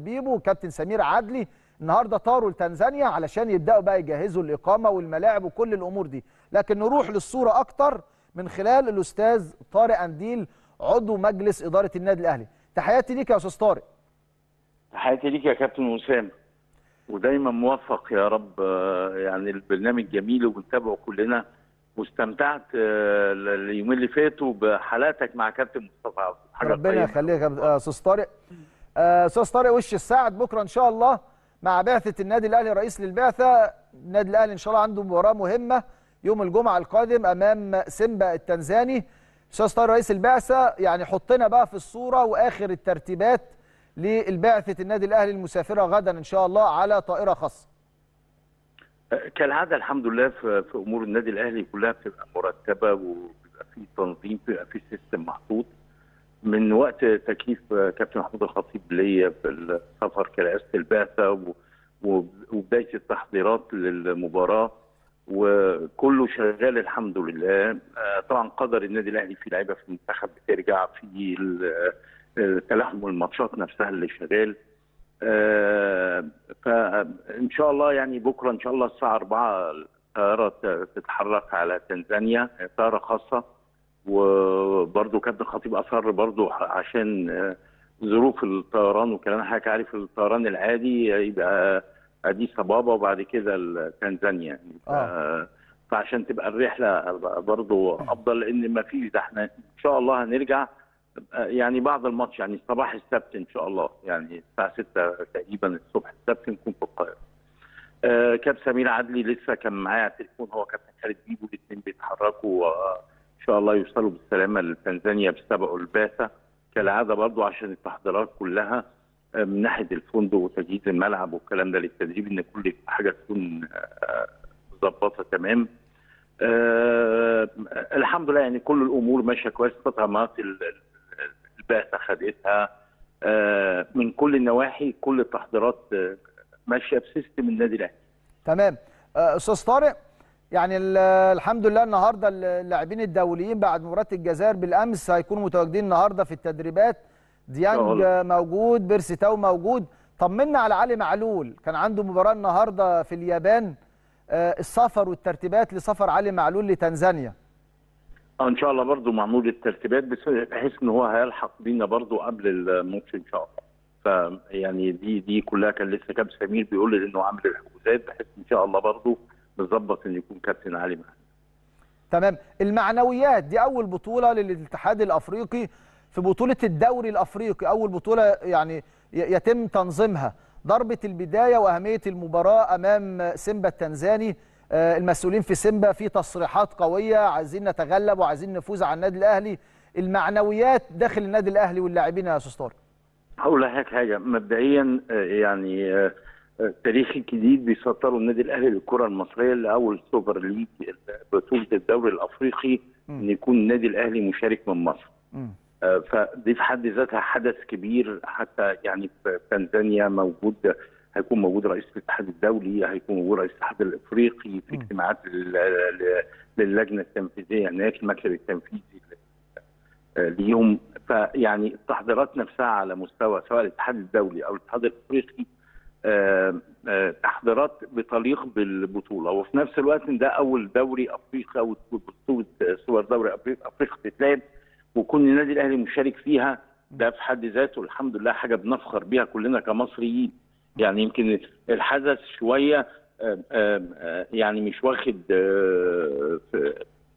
بيبو وكابتن سمير عدلي النهارده طاروا لتنزانيا علشان يبداوا بقى يجهزوا الاقامه والملاعب وكل الامور دي لكن نروح للصوره اكتر من خلال الاستاذ طارق انديل عضو مجلس اداره النادي الاهلي تحياتي ليك يا استاذ طارق تحياتي ليك يا كابتن وسام ودايما موفق يا رب آه، يعني البرنامج جميل وبنتابعه كلنا واستمتعت آه، اليومين اللي فاتوا بحلقتك مع كابتن مصطفى عبد حاجة ربنا طيبة. يخليك يا آه، استاذ طارق آه، استاذ طارق وش السعد بكره ان شاء الله مع بعثه النادي الاهلي رئيس للبعثه النادي الاهلي ان شاء الله عنده مباراه مهمه يوم الجمعه القادم امام سيمبا التنزاني استاذ طارق رئيس البعثه يعني حطنا بقى في الصوره واخر الترتيبات للبعثه النادي الاهلي المسافره غدا ان شاء الله على طائره خاصه آه، كالعاده الحمد لله في في امور النادي الاهلي كلها بتبقى مرتبه وبيبقى في تنظيم بيبقى في سيستم محطوط من وقت تكليف آه، كابتن محمود الخطيب ليا في السفر كرئاسه البعثه و- و- وبدايه التحضيرات للمباراه وكله شغال الحمد لله آه، طبعا قدر النادي الاهلي في لعيبه في المنتخب بترجع في ال- آه، تلاحم الماتشات نفسها اللي شغال آه، فان شاء الله يعني بكره ان شاء الله الساعه 4 الطياره ت- تتحرك على تنزانيا طياره خاصه وبرضه كابتن خطيب اصر برضه عشان آه، ظروف الطيران وكلام حضرتك عارف الطيران العادي يبقى اديس ابابا وبعد كده تنزانيا يعني ف- آه. فعشان تبقى الرحله برضه افضل لان ما فيش ده احنا ان شاء الله هنرجع آه، يعني بعد الماتش يعني صباح السبت ان شاء الله يعني الساعه 6 تقريبا الصبح السبت نكون في القاهره. آه كابتن سمير عدلي لسه كان معايا على التليفون هو كابتن خالد بيبو الاثنين بيتحركوا آه، ان شاء الله يوصلوا بالسلامه لتنزانيا بسبقوا البعثه كالعاده برضو عشان التحضيرات كلها آه، من ناحيه الفندق وتجهيز الملعب والكلام ده للتدريب ان كل حاجه تكون آه، مظبطه تمام. آه الحمد لله يعني كل الامور ماشيه كويس تطعيمات ال- ال- البعثه خدتها آه من كل النواحي كل التحضيرات آه، ماشيه بسيستم النادي الاهلي تمام آه، استاذ طارق يعني ال- الحمد لله النهارده اللاعبين الدوليين بعد مباراه الجزائر بالامس هيكونوا متواجدين النهارده في التدريبات ديانج والله. آه، موجود بيرسي تاو موجود طمنا على علي معلول كان عنده مباراه النهارده في اليابان آه، السفر والترتيبات لسفر علي معلول لتنزانيا آه، ان شاء الله برضو معمول الترتيبات بس بحيث ان هو هيلحق بينا برضو قبل الماتش ان شاء الله فيعني دي دي كلها كان لسه كابتن سمير بيقول لي انه عامل الحجوزات بحيث ان شاء الله برضو نظبط ان يكون كابتن علي معانا تمام المعنويات دي اول بطوله للاتحاد الافريقي في بطوله الدوري الافريقي اول بطوله يعني ي- يتم تنظيمها ضربه البدايه واهميه المباراه امام سيمبا التنزاني آه، المسؤولين في سيمبا في تصريحات قويه عايزين نتغلب وعايزين نفوز على النادي الاهلي المعنويات داخل النادي الاهلي واللاعبين يا استاذ طارق هقول لك حاجه مبدئيا آه، يعني آه، آه، تاريخ جديد بيسطروا النادي الاهلي للكره المصريه لاول سوبر ليج بطوله الدوري الافريقي ان يكون النادي الاهلي مشارك من مصر مم. آه، فدي في حد ذاتها حدث كبير حتى يعني في تنزانيا موجود هيكون موجود رئيس الاتحاد الدولي هيكون موجود رئيس الاتحاد الافريقي في م. اجتماعات لل- ل- للجنه التنفيذيه هناك المكتب التنفيذي آه، ليهم فيعني التحضيرات نفسها على مستوى سواء الاتحاد الدولي او الاتحاد الافريقي آه، آه، تحضيرات بتليق بالبطوله وفي نفس الوقت ده اول دوري افريقي او بطوله سوبر دوري افريقيا افريقيا تتلعب وكون النادي الاهلي مشارك فيها ده في حد ذاته الحمد لله حاجه بنفخر بيها كلنا كمصريين يعني يمكن الحدث شويه آه، آه، آه، يعني مش واخد آه، في-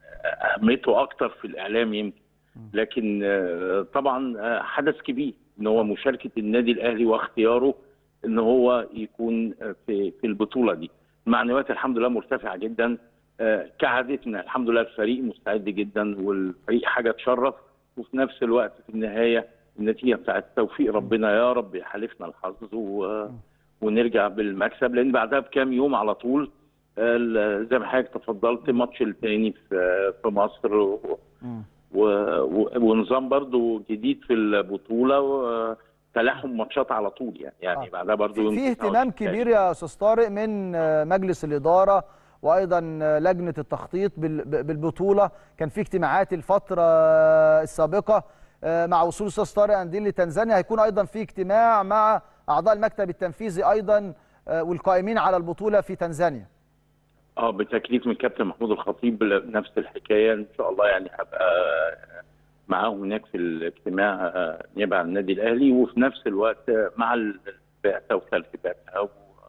اهميته اكتر في الاعلام يمكن لكن آه، طبعا آه، حدث كبير ان هو مشاركه النادي الاهلي واختياره ان هو يكون آه، في في البطوله دي المعنويات الحمد لله مرتفعه جدا آه، كعادتنا الحمد لله الفريق مستعد جدا والفريق حاجه تشرف وفي نفس الوقت في النهايه النتيجه بتاعت توفيق ربنا يا رب يحالفنا الحظ و... ونرجع بالمكسب لان بعدها بكام يوم على طول آه، ال- زي ما حضرتك تفضلت ماتش التاني في في مصر و... مم. و... و... ونظام برضو جديد في البطوله وتلاحم ماتشات على طول يعني يعني آه. بعدها برضو في, يوم في 29 اهتمام كبير يا استاذ طارق من آه، مجلس الاداره وايضا آه، لجنه التخطيط بال- ب- بالبطوله كان في اجتماعات الفتره آه، السابقه آه، مع وصول استاذ طارق انديل لتنزانيا هيكون ايضا في اجتماع مع اعضاء المكتب التنفيذي ايضا آه، والقائمين على البطوله في تنزانيا اه بتكليف من كابتن محمود الخطيب نفس الحكايه ان شاء الله يعني هبقى معاهم هناك في الاجتماع آه، نيابه عن النادي الاهلي وفي نفس الوقت مع البعثه وترتيباتها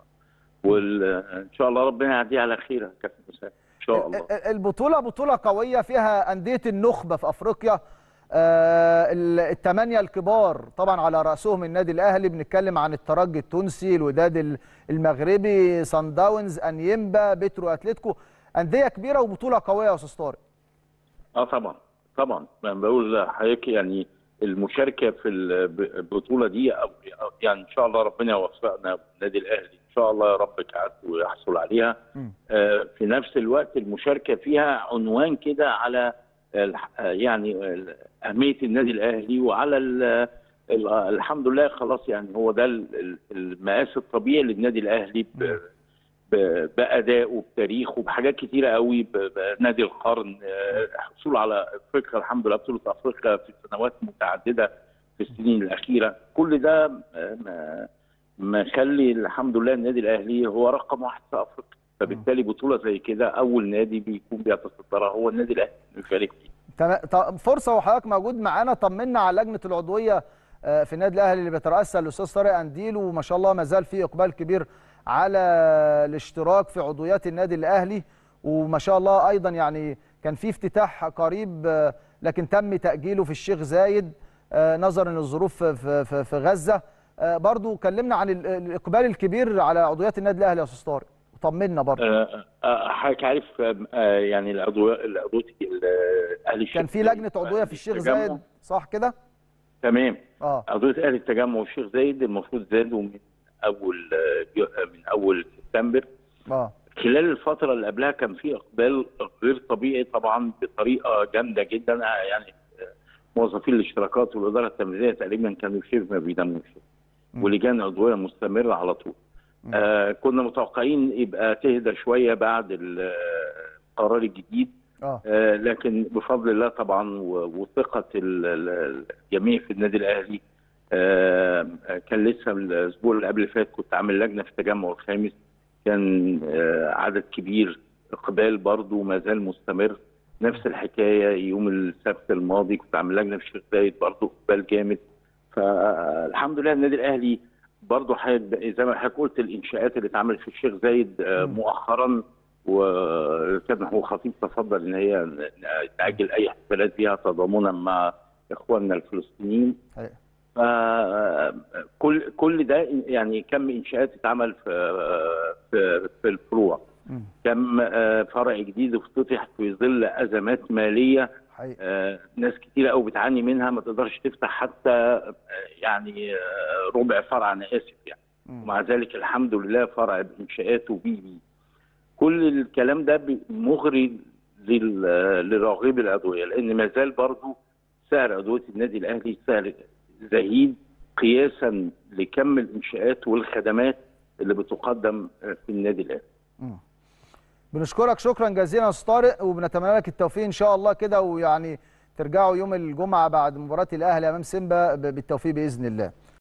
وان شاء الله ربنا يعديها على خير يا كابتن اسامه ان شاء الله ال- ال- البطوله بطوله قويه فيها انديه النخبه في افريقيا آه، ال- الثمانيه الكبار طبعا على راسهم النادي الاهلي بنتكلم عن الترجي التونسي الوداد ال- المغربي سان داونز انيمبا بترو اتلتيكو انديه كبيره وبطوله قويه يا استاذ طارق اه طبعا طبعا انا بقول لحضرتك يعني المشاركه في البطوله دي او أو يعني ان شاء الله ربنا يوفقنا النادي الاهلي ان شاء الله يا رب كعاد ويحصل عليها مم. آه، في نفس الوقت المشاركه فيها عنوان كده على الح- آه، يعني ال- اهميه النادي الاهلي وعلى ال- ال- الحمد لله خلاص يعني هو ده ال- ال- المقاس الطبيعي للنادي الاهلي ب- ب- بادائه بتاريخه بحاجات كتيره قوي ب- بنادي القرن آه، حصول على افريقيا الحمد لله بطوله افريقيا في سنوات متعدده في السنين الاخيره كل ده آه، ما- مخلي الحمد لله النادي الاهلي هو رقم واحد في افريقيا فبالتالي بطوله زي كده اول نادي بيكون بيتصدرها هو النادي الاهلي بيشارك فيه تمام طب فرصه وحضرتك موجود معانا طمنا على لجنه العضويه آه، في النادي الاهلي اللي بيترأسها الاستاذ طارق انديل وما شاء الله ما زال في اقبال كبير على الاشتراك في عضويات النادي الاهلي وما شاء الله ايضا يعني كان في افتتاح قريب آه، لكن تم تاجيله في الشيخ زايد آه، نظرا للظروف في- في في- في غزه آه، برضو كلمنا عن ال- الاقبال الكبير على عضويات النادي الاهلي يا استاذ طارق طمنا برضو آه، آه، حضرتك عارف آه، يعني العضو العضويه اهلي الشيخ كان في لجنه عضويه في الشيخ التجمع. زايد صح كده تمام اه عضويه اهلي التجمع والشيخ زايد المفروض زادوا من اول آه، جو- من اول سبتمبر اه خلال الفترة اللي قبلها كان في إقبال غير طبيعي طبعا بطريقة جامدة جدا يعني موظفين الاشتراكات والإدارة التنفيذية تقريبا كانوا شبه ما بيناموش مم. ولجان عضوية مستمرة على طول. مم. آه كنا متوقعين يبقى تهدى شوية بعد ال- القرار الجديد اه آه لكن بفضل الله طبعا و- وثقة ال- ال- الجميع في النادي الأهلي آه كان لسه الأسبوع اللي قبل اللي فات كنت عامل لجنة في التجمع الخامس كان آه عدد كبير إقبال برضه ما زال مستمر نفس الحكاية يوم السبت الماضي كنت عامل لجنة في الشيخ زايد برضه إقبال جامد فالحمد لله النادي الأهلي برضه حد- زي ما حضرتك قلت الإنشاءات اللي اتعملت في الشيخ زايد آه مم. مؤخرا وكان هو خطيب تفضل ان هي تعجل اي احتفالات فيها تضامنا مع اخواننا الفلسطينيين حقيقة. فكل كل ده يعني كم انشاءات اتعمل في في, في الفروع مم. كم آه، فرع جديد افتتح في ظل ازمات ماليه حقيقة آه، ناس كتيرة قوي بتعاني منها ما تقدرش تفتح حتى آه، يعني آه، ربع فرع انا اسف يعني مم. ومع ذلك الحمد لله فرع بانشاءاته بي بي كل الكلام ده بي- مغري لل- لراغب الادويه لان ما زال برضه سعر ادويه النادي الاهلي سعر زهيد قياسا لكم الانشاءات والخدمات اللي بتقدم في النادي الاهلي مم. بنشكرك شكرا جزيلا يا استاذ طارق وبنتمنى لك التوفيق ان شاء الله كده ويعني ترجعوا يوم الجمعه بعد مباراه الاهلي امام سيمبا ب- بالتوفيق باذن الله